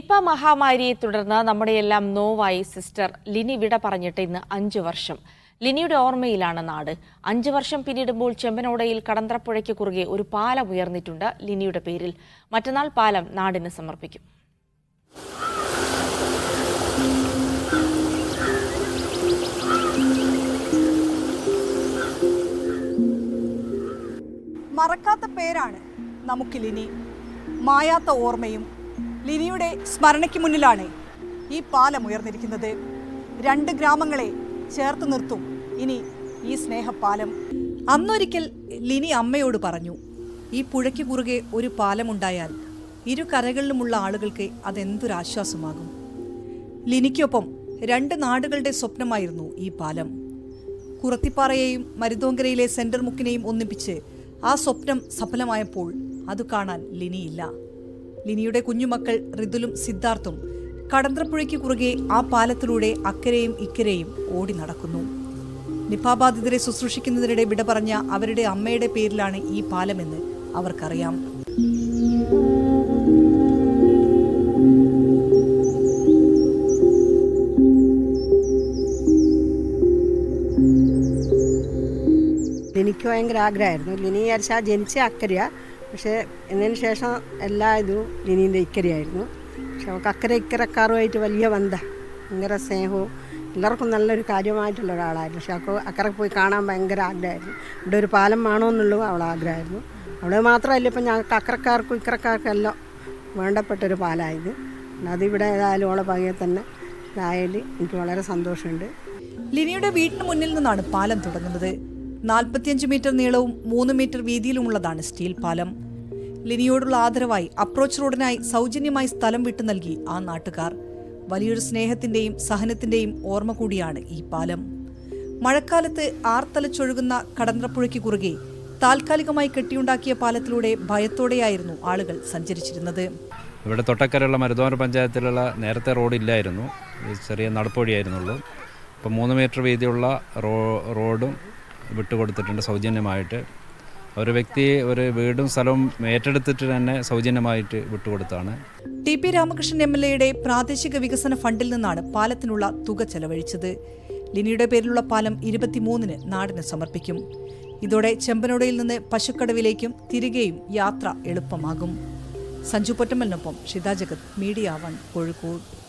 Nipah മഹാമാരിയെ തുടർന്ന് നമ്മുടെയെല്ലാം നോവായി sister Lini വിട പറഞ്ഞിട്ട് ഇന്ന് അഞ്ചു വർഷം ലിനിയുടെ ഓർമ്മയിലാണ് നാട് അഞ്ചു വർഷം പിന്നിടുമ്പോൾ ചെമ്പനോടയിൽ കടന്തറപ്പുഴയ്ക്ക് കുറുകെ ഒരു പാലം ഉയർന്നിട്ടുണ്ട് ലിനിയുടെ പേരിൽ മറ്റന്നാൾ പാലം നാടിന് സമർപ്പിക്കും മറക്കാത്ത പേരാണ് നമുക്ക് ലിനി മായാത്ത ഓർമ്മയും ലിനിയുടെ സ്മരണയ്ക്ക് മുന്നിലാണ് ഈ പാലം ഉയർന്നിരിക്കുന്നത് രണ്ട് ഗ്രാമങ്ങളെ ചേർത്ത് നിർത്തും ഇനി ഈ സ്നേഹപ്പാലം അന്നൊരിക്കൽ ലിനി അമ്മയോട് പറഞ്ഞു ഈ പുഴയ്ക്ക് കുറുകെ ഒരു പാലമുണ്ടായാൽ ഇരു കരകളിലുമുള്ള ആളുകൾക്ക് അതെന്തൊരാശ്വാസമാകും ലിനിക്കൊപ്പം രണ്ട് നാടുകളുടെ സ്വപ്നമായിരുന്നു ഈ പാലം കുറത്തിപ്പാറയെയും മരുതോങ്കരയിലെ സെന്റർ മുക്കിനെയും ഒന്നിപ്പിച്ച് ആ സ്വപ്നം സഫലമായപ്പോൾ അത് കാണാൻ ലിനിയില്ല ലിനിയുടെ കുഞ്ഞുമക്കൾ ഋതുലും സിദ്ധാർത്ഥും കടന്ത്രപ്പുഴയ്ക്ക് കുറുകെ ആ പാലത്തിലൂടെ അക്കരെയും ഇക്കരെയും ഓടി നടക്കുന്നു നിപ ബാധിതരെ ശുശ്രൂഷിക്കുന്നതിനിടെ വിട പറഞ്ഞ അവരുടെ അമ്മയുടെ പേരിലാണ് ഈ പാലമെന്ന് അവർക്കറിയാം ലിനിക്ക് ഭയങ്കര ആഗ്രഹമായിരുന്നു ലിനി വിചാരിച്ചാൽ ജനിച്ച അക്കരയാ പക്ഷേ എന്നതിന് ശേഷം എല്ലാ ഇതും ലിനീൻ്റെ ഇക്കരയായിരുന്നു പക്ഷെ അവൾക്ക് അക്കര ഇക്കരക്കാരുമായിട്ട് വലിയ ബന്ധ ഭയങ്കര സ്നേഹവും എല്ലാവർക്കും നല്ലൊരു കാര്യമായിട്ടുള്ള ഒരാളായിരുന്നു പക്ഷെ അവൾക്ക് അക്കരെ പോയി കാണാൻ ഭയങ്കര ആഗ്രഹമായിരുന്നു ഇവിടെ ഒരു പാലം വേണമെന്നുള്ളതും അവൾ ആഗ്രഹമായിരുന്നു അവളെ മാത്രമല്ല ഇപ്പം ഞങ്ങൾക്ക് അക്കരക്കാർക്കും ഇക്കരക്കാർക്കും എല്ലാം വേണ്ടപ്പെട്ടൊരു പാലമായത് അതിവിടെ ഏതായാലും ഓളെ പകയെ തന്നെ ഇതായാലും എനിക്ക് വളരെ സന്തോഷമുണ്ട് ലിനിയുടെ വീടിന് മുന്നിൽ നിന്നാണ് പാലം തുടങ്ങുന്നത് നാൽപ്പത്തിയഞ്ച് മീറ്റർ നീളവും മൂന്ന് മീറ്റർ വീതിയിലുമുള്ളതാണ് സ്റ്റീൽ പാലം ലിനിയോടുള്ള ആദരവായി അപ്രോച്ച് റോഡിനായി സൗജന്യമായി സ്ഥലം വിട്ടു നൽകി ആ നാട്ടുകാർ വലിയൊരു സ്നേഹത്തിന്റെയും സഹനത്തിന്റെയും ഓർമ്മ കൂടിയാണ് ഈ പാലം മഴക്കാലത്ത് ആർത്തലച്ചൊഴുകുന്ന കടന്ത്രപ്പുഴയ്ക്ക് കുറുകെ താൽക്കാലികമായി കെട്ടിയുണ്ടാക്കിയ പാലത്തിലൂടെ ഭയത്തോടെയായിരുന്നു ആളുകൾ സഞ്ചരിച്ചിരുന്നത് ഇവിടെ തൊട്ടക്കരയുള്ള മരുതോര പഞ്ചായത്തിലുള്ള നേരത്തെ റോഡില്ലായിരുന്നു ഇത് ചെറിയ നടപ്പുവഴിയായിരുന്നുള്ളൂ ഇപ്പോൾ മൂന്ന് മീറ്റർ വീതിയുള്ള റോ റോഡും വിട്ടുകൊടുത്തിട്ടുണ്ട് സൗജന്യമായിട്ട് ഒരു വ്യക്തി ഒരു വീടും സ്ഥലവും ഏറ്റെടുത്തിട്ട് തന്നെ സൗജന്യമായിട്ട് വിട്ടുകൊടുത്താണ് T P Ramakrishnan M L എയുടെ പ്രാദേശിക വികസന ഫണ്ടിൽ നിന്നാണ് പാലത്തിനുള്ള തുക ചെലവഴിച്ചത് ലിനിയുടെ പേരിലുള്ള പാലം ഇരുപത്തിമൂന്നിന് നാടിന് സമർപ്പിക്കും ഇതോടെ ചെമ്പനോടയിൽ നിന്ന് പശുക്കടവിലേക്കും തിരികെയും യാത്ര എളുപ്പമാകും സഞ്ജു പൊറ്റമ്മലിനൊപ്പം ഷിത ജഗത് മീഡിയ വൺ കോഴിക്കോട്